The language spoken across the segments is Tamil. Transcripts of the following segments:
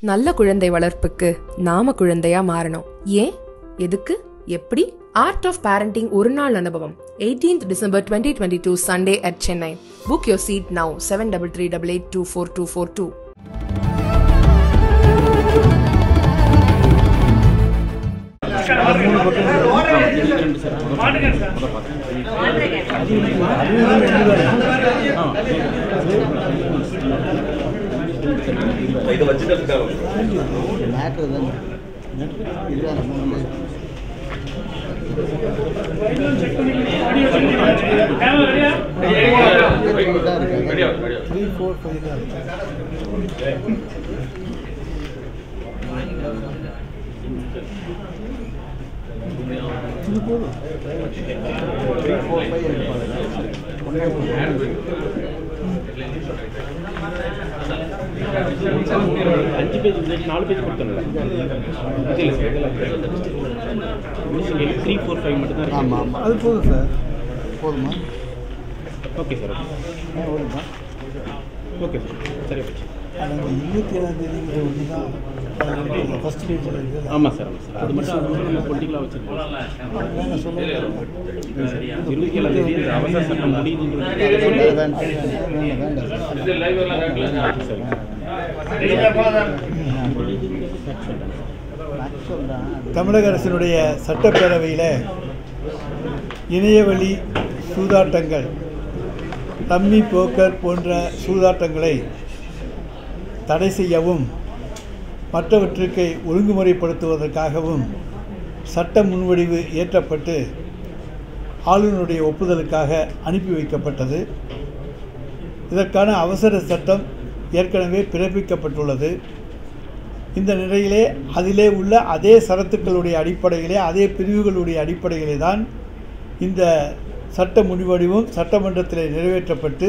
நல்ல குழந்தை வளர்ப்புக்கு நாம குழந்தையா மாறணும் ஏன் எதுக்கு எப்படி ஆர்ட் ஆஃப் பேரண்டிங் ஒரு நாள் அனுபவம் 18th December twenty twenty two Sunday at Chennai book your seat now seven double three double eight two four two four two இதை வச்சுட்டு இருக்காங்க மேட்ரு தானே இதுதான் நம்ம த்ரீ ஃபோர் ஃபைவ் தான் இருக்கு இது போதும் த்ரீ ஃபோர் ஃபைவ் அஞ்சு பேஜ் இந்த நாலு பேஜ் கொடுத்தோம்ல இதில் த்ரீ ஃபோர் ஃபைவ் மட்டும் தான் ஆமாம் ஆமாம் அது போதும் சார் போதுமா ஓகே சார் ஆ போதுமா ஓகே சார் சரி போச்சு அது அந்த இருபத்தி ஏழாம் தேதிங்கிற ஒன்று தான் ஃபஸ்ட் பேஜில் இருக்குது ஆமாம் சார் ஆமாம் சார் அது மட்டும் அது மட்டும் நம்ம பொலிட்டிக்கலாக வச்சுருக்கோம் நாங்கள் சொல்லுங்கள் இருபத்தி ஏழாம் தேதி இந்த அவசர சட்டம் முடியுதுன்றது வேண்டாம் வேண்டாம் வேண்டாம் சார் சரி தமிழக அரசினுடைய சட்டப்பேரவையில் இணையவழி சூதாட்டங்கள் ரம்மி போக்கர் போன்ற சூதாட்டங்களை தடை செய்யவும் மற்றவற்றுக்கு ஒழுங்குமுறைப்படுத்துவதற்காகவும் சட்ட முன்வடிவு இயற்றப்பட்டு ஆளுநருடைய ஒப்புதலுக்காக அனுப்பி வைக்கப்பட்டது இதற்கான அவசர சட்டம் ஏற்கனவே பிறப்பிக்கப்பட்டுள்ளது இந்த நிலையிலே அதிலே உள்ள அதே சரத்துக்களுடைய அடிப்படையிலே அதே பிரிவுகளுடைய அடிப்படையிலே தான் இந்த சட்ட முன்வடிவும் சட்டமன்றத்தில் நிறைவேற்றப்பட்டு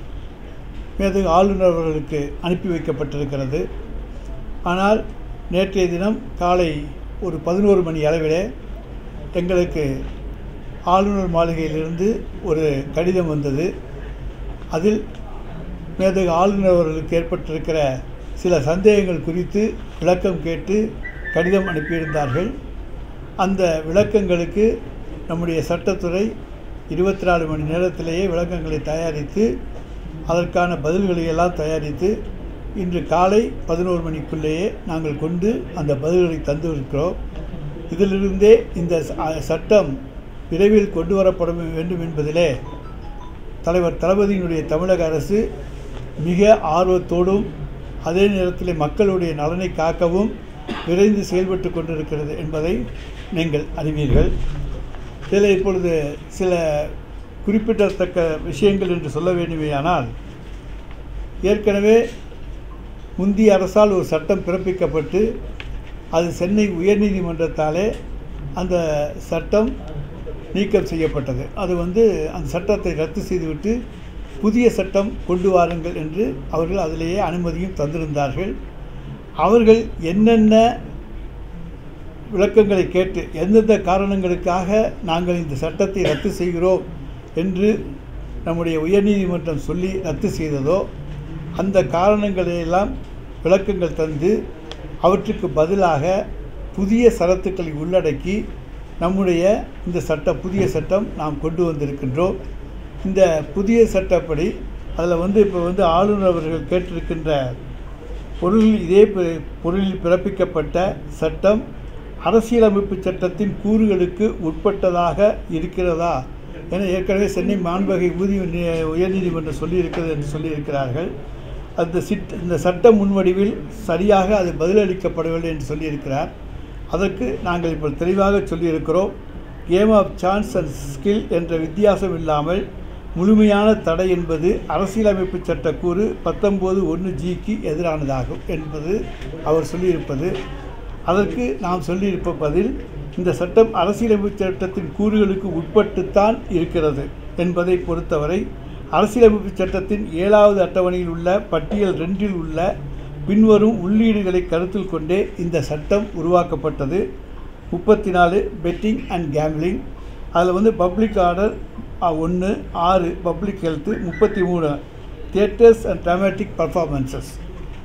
மேது ஆளுநர் அவர்களுக்கு அனுப்பி வைக்கப்பட்டிருக்கிறது ஆனால் நேற்றைய தினம் காலை ஒரு பதினோரு மணி அளவிலே எங்களுக்கு ஆளுநர் மாளிகையிலிருந்து ஒரு கடிதம் வந்தது அதில் மேதகு ஆளுநர் அவர்களுக்கு ஏற்பட்டிருக்கிற சில சந்தேகங்கள் குறித்து விளக்கம் கேட்டு கடிதம் அனுப்பியிருந்தார்கள் அந்த விளக்கங்களுக்கு நம்முடைய சட்டத்துறை இருபத்தி நாலு மணி நேரத்திலேயே விளக்கங்களை தயாரித்து அதற்கான பதில்களை எல்லாம் தயாரித்து இன்று காலை பதினோரு மணிக்குள்ளேயே நாங்கள் கொண்டு அந்த பதில்களை தந்து இருக்கிறோம் இதிலிருந்தே இந்த ச- சட்டம் விரைவில் கொண்டு வரப்பட வேண்டும் என்பதிலே தலைவர் தளபதியினுடைய தமிழக அரசு மிக ஆர்வத்தோடும் அதே நேரத்தில் மக்களுடைய நலனை காக்கவும் விரைந்து செயல்பட்டு கொண்டிருக்கிறது என்பதை நீங்கள் அறிவீர்கள் இதில் இப்பொழுது சில குறிப்பிடத்தக்க விஷயங்கள் என்று சொல்ல வேண்டுமேயானால் ஏற்கனவே முந்திய அரசால் ஒரு சட்டம் பிறப்பிக்கப்பட்டு அது சென்னை உயர்நீதிமன்றத்தாலே அந்த சட்டம் நீக்கம் செய்யப்பட்டது அது வந்து அந்த சட்டத்தை ரத்து செய்துவிட்டு புதிய சட்டம் கொண்டு வாருங்கள் என்று அவர்கள் அதிலேயே அனுமதியும் தந்திருந்தார்கள் அவர்கள் என்னென்ன விளக்கங்களை கேட்டு எந்தெந்த காரணங்களுக்காக நாங்கள் இந்த சட்டத்தை ரத்து செய்கிறோம் என்று நம்முடைய உயர்நீதிமன்றம் சொல்லி ரத்து செய்ததோ அந்த காரணங்களையெல்லாம் விளக்கங்கள் தந்து அவற்றுக்கு பதிலாக புதிய சரத்துக்களை உள்ளடக்கி நம்முடைய இந்த சட்டம் புதிய சட்டம் நாம் கொண்டு வந்திருக்கின்றோம் இந்த புதிய சட்டப்படி அதில் வந்து இப்போ வந்து ஆளுநர் அவர்கள் கேட்டிருக்கின்ற பொருளில் இதே பி- பொருளில் பிறப்பிக்கப்பட்ட சட்டம் அரசியலமைப்பு சட்டத்தின் கூறுகளுக்கு உட்பட்டதாக இருக்கிறதா என ஏற்கனவே சென்னை மாண்பகை ஊதிய நி- உயர்நீதிமன்றம் சொல்லியிருக்கிறது என்று சொல்லியிருக்கிறார்கள் அந்த சிட் இந்த சட்ட முன்வடிவில் சரியாக அது பதிலளிக்கப்படவில்லை என்று சொல்லியிருக்கிறார் அதற்கு நாங்கள் இப்போ தெளிவாக சொல்லியிருக்கிறோம் game of chance and skill என்ற வித்தியாசம் இல்லாமல் முழுமையான தடை என்பது அரசியலமைப்பு சட்டக்கூறு பத்தொம்போது ஒன்று ஜிக்கு எதிரானதாகும் என்பது அவர் சொல்லியிருப்பது அதற்கு நாம் சொல்லியிருப்ப பதில் இந்த சட்டம் அரசியலமைப்பு சட்டத்தின் கூறுகளுக்கு உட்பட்டுத்தான் இருக்கிறது என்பதை பொறுத்தவரை அரசியலமைப்பு சட்டத்தின் ஏழாவது அட்டவணையில் உள்ள பட்டியல் ரெண்டில் உள்ள பின்வரும் உள்ளீடுகளை கருத்தில் கொண்டே இந்த சட்டம் உருவாக்கப்பட்டது முப்பத்தி நாலு பெட்டிங் அண்ட் கேம்லிங் அதில் வந்து பப்ளிக் ஆர்டர் ஒன்று ஆறு பப்ளிக் ஹெல்த்து முப்பத்தி மூணு தியேட்டர்ஸ் அண்ட் ட்ராமேட்டிக் பர்ஃபார்மன்சஸ்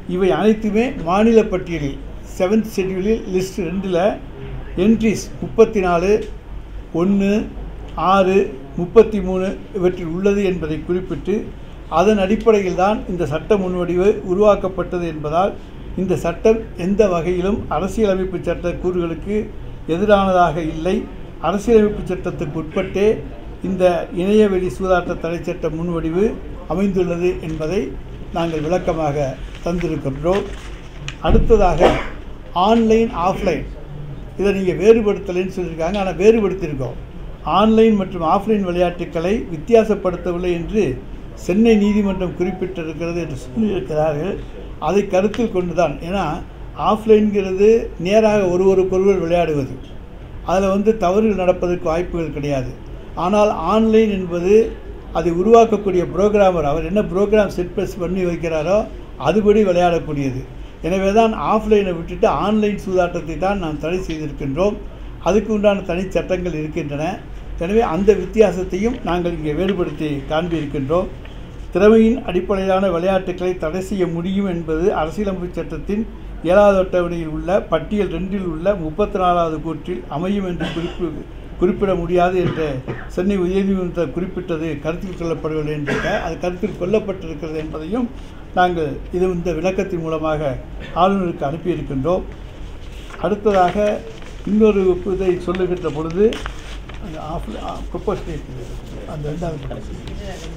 இவை அனைத்துமே மாநில பட்டியலில் செவன்த் ஷெட்யூலில் லிஸ்ட் ரெண்டில் என்ட்ரிஸ் முப்பத்தி நாலு ஒன்று ஆறு முப்பத்தி மூணு இவற்றில் உள்ளது என்பதை குறிப்பிட்டு அதன் அடிப்படையில் தான் இந்த சட்ட முன்வடிவு உருவாக்கப்பட்டது என்பதால் இந்த சட்டம் எந்த வகையிலும் அரசியலமைப்பு சட்ட கூறுகளுக்கு எதிரானதாக இல்லை அரசியலமைப்பு சட்டத்துக்கு உட்பட்டே இந்த இணையவெளி சூதாட்ட தடை சட்ட முன்வடிவு அமைந்துள்ளது என்பதை நாங்கள் விளக்கமாக தந்திருக்கின்றோம் அடுத்ததாக ஆன்லைன் ஆஃப்லைன் இதை நீங்கள் வேறுபடுத்தலைன்னு சொல்லியிருக்காங்க ஆனால் வேறுபடுத்தியிருக்கோம் ஆன்லைன் மற்றும் ஆஃப்லைன் விளையாட்டுக்களை வித்தியாசப்படுத்தவில்லை என்று சென்னை நீதிமன்றம் குறிப்பிட்டிருக்கிறது என்று சொல்லியிருக்கிறார்கள் அதை கருத்தில் கொண்டுதான் ஏன்னா ஆஃப்லைன்கிறது நேராக ஒருவருக்கொருவர் விளையாடுவது அதில் வந்து தவறுகள் நடப்பதற்கு வாய்ப்புகள் கிடையாது ஆனால் ஆன்லைன் என்பது அதை உருவாக்கக்கூடிய புரோகிராமர் அவர் என்ன ப்ரோக்ராம் செட் ப்ளஸ் பண்ணி வைக்கிறாரோ அதுபடி விளையாடக்கூடியது எனவே தான் ஆஃப்லைனை விட்டுட்டு ஆன்லைன் சூதாட்டத்தை தான் நாம் தடை செய்திருக்கின்றோம் அதுக்கு உண்டான தனி சட்டங்கள் இருக்கின்றன எனவே அந்த வித்தியாசத்தையும் நாங்கள் இங்கே வேறுபடுத்தி காண்பியிருக்கின்றோம் திறமையின் அடிப்படையிலான விளையாட்டுக்களை தடை செய்ய முடியும் என்பது அரசியலமைப்பு சட்டத்தின் ஏழாவது அட்டவணையில் உள்ள பட்டியல் ரெண்டில் உள்ள முப்பத்தி நாலாவது கூற்றில் அமையும் என்று குறிப்பு குறிப்பிட முடியாது என்ற சென்னை உயர்நீதிமன்றம் குறிப்பிட்டது கருத்தில் கொள்ளப்படவில்லை என்ற அது கருத்தில் கொள்ளப்பட்டிருக்கிறது என்பதையும் நாங்கள் இது இந்த விளக்கத்தின் மூலமாக ஆளுநருக்கு அனுப்பியிருக்கின்றோம் அடுத்ததாக இன்னொரு இதை சொல்லுகின்ற பொழுது அந்த ஆஃப் ப்ரொப்போஸ் அந்த ரெண்டாவது பக்கம்.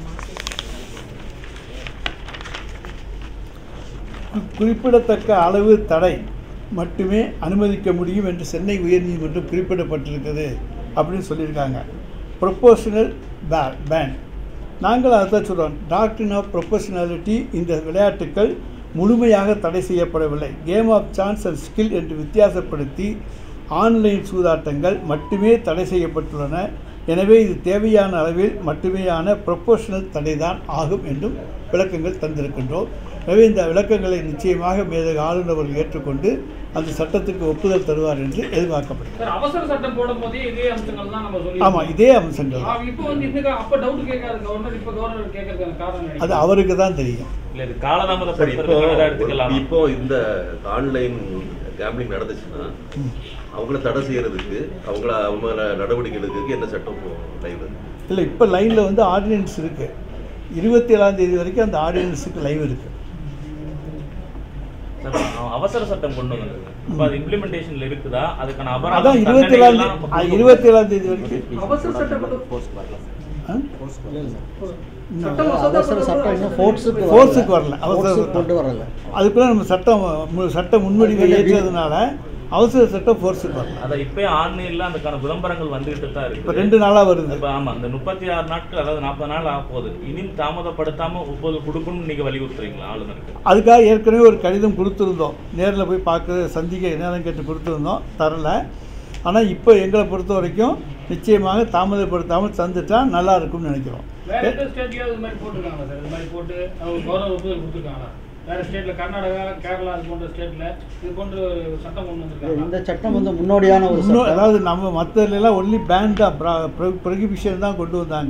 கு- குறிப்பிடத்தக்க அளவு தடை மட்டுமே அனுமதிக்க முடியும் என்று சென்னை உயர்நீதிமன்றம் குறிப்பிடப்பட்டிருக்கிறது அப்படின்னு சொல்லியிருக்காங்க ப்ரொப்போஷனல் பே பேன் நாங்கள் அதை தான் சொல்கிறோம் டாக்டரின் ஆஃப் ப்ரொபோஷனாலிட்டி இந்த விளையாட்டுக்கள் முழுமையாக தடை செய்யப்படவில்லை game of chance and skill என்று வித்தியாசப்படுத்தி ஆன்லைன் சூதாட்டங்கள் மட்டுமே தடை செய்யப்பட்டுள்ளன எனவே இது தேவையான அளவில் மட்டுமேயான ப்ரொபோஷனல் தடைதான் ஆகும் என்றும் விளக்கங்கள் தந்திருக்கின்றோம் எனவே இந்த விளக்கங்களை நிச்சயமாக மேதக ஆளுநர் அவர்கள் ஏற்றுக்கொண்டு அந்த சட்டத்துக்கு ஒப்புதல் தருவார் என்று எதிர்பார்க்கப்படுகிறது சார் அவசர சட்டம் போடும் போதே இதே அம்சங்கள் தான் நம்ம சொல்லி ஆமாம் இதே அம்சங்கள் ஆ, இப்போ வந்து இந்த அப்ப டவுட் கேட்காது கவர்னர் இப்ப கவர்னர் கேட்கறதுக்கான காரணம் என்ன? அது அவருக்கு தான் தெரியும் இல்ல இது சரி இப்போ காலதாமதப்படுத்துறதுக்கான எடுத்துக்கலாம் இப்போ இந்த ஆன்லைன் கேம்பிளிங் நடந்துச்சுன்னா அவங்கள தடை செய்யறதுக்கு அவங்கள அவங்க நடவடிக்கை எடுக்கிறதுக்கு என்ன சட்டம் லைவ் இல்லை இப்போ லைனில் வந்து ஆர்டினன்ஸ் இருக்குது இருபத்தி ஏழாம் தேதி வரைக்கும் அந்த ஆர்டினன்ஸுக்கு லைவ் இருக்குது சார், அவ- அவசர சட்டம் கொண்டு வந்தது இப்ப அது இம்ப்ளிமெண்டேஷன்ல இருக்குதா அதுக்கான அதான் அபராதம் இருபத்தி ஏழாம் தண்டனைகள்லாம் இப்ப தேதி கொடுக்க- இருபத்தி ஏழாம் தேதி வரைக்கும் அவசர சட்டம் கொண்டு- ஆ? சட்டம் அவசர சட்டம் இன்னும் ஃபோர்ஸுக்கு ஃபோர்ஸுக்கு வரல அவசர ஃபோர்ஸுக்கு சட்டம். கொண்டு வரல அதுக்குள்ள நம்ம சட்டம் மு- சட்ட முன்வடிவை ஏற்றதுனால அவசர சட்டம் ஃபோர்ஸுக்கு வரல அதான் இப்பயே ஆன்லைன்ல அதுக்கான விளம்பரங்கள் வந்துகிட்டு தான் இப்போ இருக்கு ரெண்டு நாளாக வருது இப்ப ஆமா இந்த முப்பத்தி ஆறு நாட்கள் அதாவது நாற்பது நாள் ஆக போகுது இனியும் தாமதப்படுத்தாம ஒப்புதல் கொடுக்கணும்னு நீங்க வலியுறுத்துறீங்களா ஆளுநருக்கு அதுக்காக ஏற்கனவே ஒரு கடிதம் கொடுத்துருந்தோம் நேரில் போய் பார்க்க சந்திக்க நேரம் கேட்டு கொடுத்துருந்தோம் தரல ஆனால் இப்போ எங்களை பொறுத்த வரைக்கும் நிச்சயமாக தாமதப்படுத்தாமல் தந்துட்டா நல்லா இருக்கும்னு நினைக்கிறோம் வேற எந்த ஸ்டேட்லயும் இது மாதிரி போட்டிருக்காங்களா சார் இது மாதிரி போட்டு அவங்க கவர்னர் ஒப்புதல் கொடுத்துருக்காங்களா வேற ஸ்டேட்ல கர்நாடகா கேரளா இது போன்ற ஸ்டேட்ல இது போன்ற ஒரு சட்டம் கொண்டு வந்திருக்காங்க இந்த சட்டம் வந்து முன்னோடியான ஒரு இன்னும் சட்டம் அதாவது நம்ம மற்றதுலாம் ஒன்லி பேன் தான் ப்ரொஹிபிஷன் தான் கொண்டு வந்தாங்க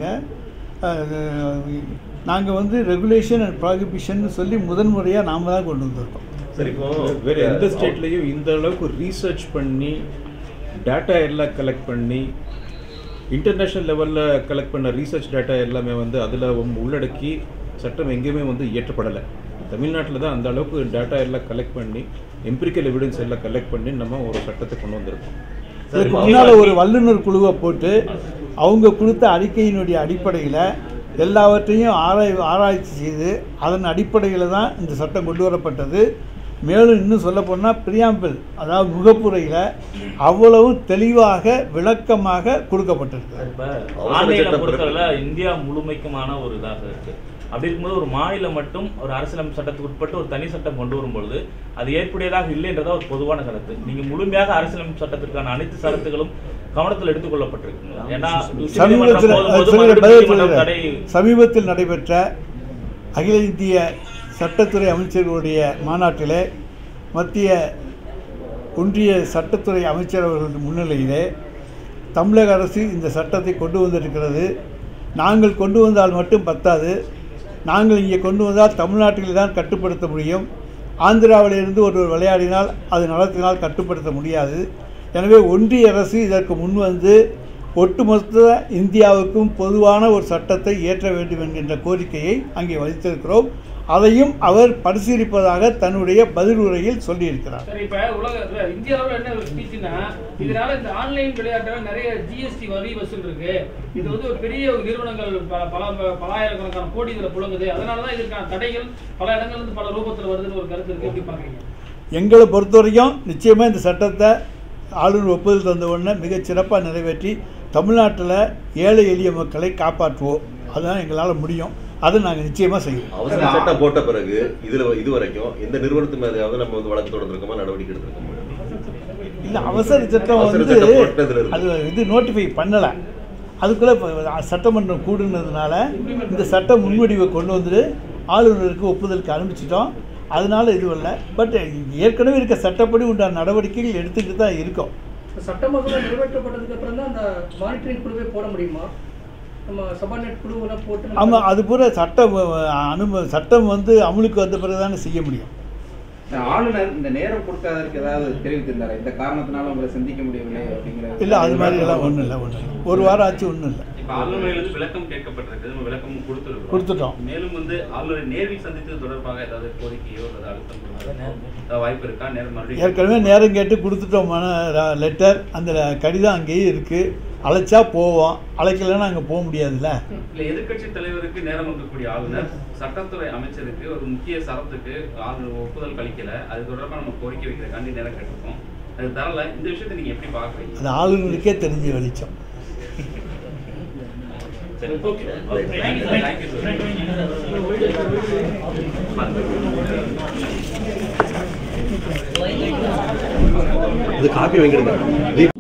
நாங்கள் வந்து ரெகுலேஷன் அண்ட் ப்ராகிபிஷன் சொல்லி முதன்முறையாக நாம தான் கொண்டு வந்திருக்கோம் சரி இப்போ வேற எந்த ஸ்டேட்லேயும் இந்த அளவுக்கு ரீசர்ச் பண்ணி டேட்டா எல்லாம் கலெக்ட் பண்ணி இன்டர்நேஷ்னல் லெவலில் கலெக்ட் பண்ண ரீசர்ச் டேட்டா எல்லாமே வந்து அதில் உள்ளடக்கி சட்டம் எங்கேயுமே வந்து இயற்றப்படலை தமிழ்நாட்டில் தான் அந்த அளவுக்கு டேட்டா எல்லாம் கலெக்ட் பண்ணி எம்பிரிக்கல் எவிடன்ஸ் எல்லாம் கலெக்ட் பண்ணி நம்ம ஒரு சட்டத்தை கொண்டு வந்திருக்கோம் இதுக்கு முன்னால் ஒரு வல்லுநர் குழுவை போட்டு அவங்க கொடுத்த அறிக்கையினுடைய அடிப்படையில் எல்லாவற்றையும் ஆராய் ஆராய்ச்சி செய்து அதன் அடிப்படையில் தான் இந்த சட்டம் கொண்டு வரப்பட்டது மேலும் இன்னும் சொல்லப்போனால் பிரியாம்பிள் அதாவது முகப்புரையில் அவ்வளவு தெளிவாக விளக்கமாக கொடுக்கப்பட்டிருக்கு இப்ப அவசர ஆன்லைனை சட்டம் பொறுத்தவரை இந்தியா முழுமைக்குமான ஒரு இதாக இருக்கு அப்படி இருக்கும்போது ஒரு மாநிலம் மட்டும் ஒரு அரசியலமைப்பு சட்டத்துக்கு உட்பட்டு ஒரு தனி சட்டம் கொண்டு வரும்பொழுது அது ஏற்புடையதாக இல்லைன்றதா ஒரு பொதுவான கருத்து நீங்க முழுமையாக அரசியலமைப்பு சட்டத்திற்கான அனைத்து சரத்துகளும் கவனத்தில் எடுத்துக்கொள்ளப்பட்டிருக்குங்களா ஏன்னா உச்சநீதிமன்றம் சமீபத்தில் போதும் போது சொல்லுங்க, மறுபடியும் பதில் நீதிமன்றம் தடை சொல்லுங்க. சமீபத்தில் நடைபெற்ற அகில இந்திய சட்டத்துறை அமைச்சர்களுடைய மாநாட்டிலே மத்திய ஒன்றிய சட்டத்துறை அமைச்சர் அவர்கள் முன்னிலையிலே தமிழக அரசு இந்த சட்டத்தை கொண்டு வந்திருக்கிறது நாங்கள் கொண்டு வந்தால் மட்டும் பத்தாது நாங்கள் இங்கே கொண்டு வந்தால் தமிழ்நாட்டில் தான் கட்டுப்படுத்த முடியும் ஆந்திராவிலிருந்து ஒருவர் விளையாடினால் அது நலத்தினால் கட்டுப்படுத்த முடியாது எனவே ஒன்றிய அரசு இதற்கு முன்வந்து ஒட்டுமொத்த இந்தியாவுக்கும் பொதுவான ஒரு சட்டத்தை இயற்ற வேண்டும் என்கின்ற கோரிக்கையை அங்கே வைத்திருக்கிறோம் அதையும் அவர் பரிசீலிப்பதாக தன்னுடைய பதில் உரையில் சொல்லியிருக்கிறார் சரி இப்ப உலக இல்ல, இந்திய அளவுல என்ன ஒரு ஸ்பீச்னா இதனால இந்த ஆன்லைன் விளையாட்டுல நிறைய ஜிஎஸ்டி வரி வசூல் இருக்கு இது வந்து ஒரு பெரிய ஒரு நிறுவனங்கள் பல பல பலாயிரக்கணக்கான கோடி இதுல புழங்குது அதனாலதான் இதற்கான தடைகள் பல இடங்கள்ல இருந்து பல ரூபத்துல வருதுன்னு ஒரு கருத்து இருக்கு எப்படி பாக்குறீங்க எங்களை பொறுத்தவரைக்கும் நிச்சயமாக இந்த சட்டத்தை ஆளுநர் ஒப்புதல் தந்த உடனே மிகச் சிறப்பாக நிறைவேற்றி தமிழ்நாட்டில் ஏழை எளிய மக்களை காப்பாற்றுவோம் அதுதான் எங்களால் முடியும் அதை நாங்கள் நிச்சயமாக செய்வோம் அவசர சட்டம் போட்ட பிறகு இதுல இது வரைக்கும் எந்த நிறுவனத்து மேலேயாவது நம்ம வந்து வழக்கு தொடர்ந்துருக்கோமா நடவடிக்கை எடுத்திருக்கோமா இல்லை அவசர சட்டம் அவசர வந்து சட்டம் போட்டதுல இருந்து. அது இது நோட்டிஃபை பண்ணலை அதுக்குள்ளே இப்போ சட்டமன்றம் கூடுனதுனால இந்த சட்ட முன்வடிவை கொண்டு வந்துட்டு ஆளுநருக்கு ஒப்புதலுக்கு அனுப்பிச்சிட்டோம் அதனால இது இல்லை பட் ஏற்கனவே இருக்க சட்டப்படி உண்டான நடவடிக்கைகள் எடுத்துக்கிட்டு தான் இருக்கோம் சட்ட மசோதா நிறைவேற்றப்பட்டதுக்கு அப்புறம் தான் அந்த மானிட்டரிங் குழுவே போட முடியுமா நம்ம சபார்டினேட் குழுவெல்லாம் போட்டு நம்ம- ஆமாம் அது பூரா சட்டம் அனும சட்டம் வந்து அமலுக்கு வந்த பிறகு தானே செய்ய முடியும் ஆளுநர் இந்த நேரம் கொடுக்காததுக்கு ஏதாவது தெரிவித்திருந்தாரா இந்த காரணத்தினால உங்களை சந்திக்க முடியவில்லை அப்படிங்கிற இல்லை அது மாதிரி எல்லாம் ஒன்றும் இல்லை ஒன்றும் இல்லை ஒரு வாரம் ஆச்சு ஒன்றும் இல்லை இப்ப ஆளுநரிலிருந்து விளக்கம் கேட்கப்பட்டிருக்கு நம்ம விளக்கமும் கொடுத்துருக்கோம் கொடுத்துட்டோம். மேலும் வந்து ஆளுநரை நேரில் சந்தித்தது தொடர்பாக ஏதாவது கோரிக்கையோ அல்லது அழுத்தம் கொடுக்கறதுக்கோ ஏதாவது வாய்ப்பு இருக்கா நேரம் மறுபடியும் ஏற்கனவே நேரம் கேட்டு கொடுத்துட்டோம் மன லெட்டர் அந்த கடிதம் அங்கேயே இருக்குது அழைச்சா போவோம் அழைக்கலைன்னா அங்கே போக முடியாதுல்ல இல்ல எதிர்க்கட்சி தலைவருக்கு நேரம் ஒதுக்கக்கூடிய ஆளுநர் சட்டத்துறை அமைச்சருக்கு ஒரு முக்கிய சரத்துக்கு ஆளுநர் ஒப்புதல் கழிக்கல அது தொடர்பாக நம்ம கோரிக்கை வைக்கிறக்காண்டி நேரம் கேட்டிருக்கோம் அது தரல இந்த விஷயத்தை நீங்க எப்படி பாக்குறீங்க அது ஆளுநருக்கே தெரிஞ்ச வெளிச்சம் சரி ஓகே தேங்க்யூ சார் இது காப்பி வாங்கிடுங்க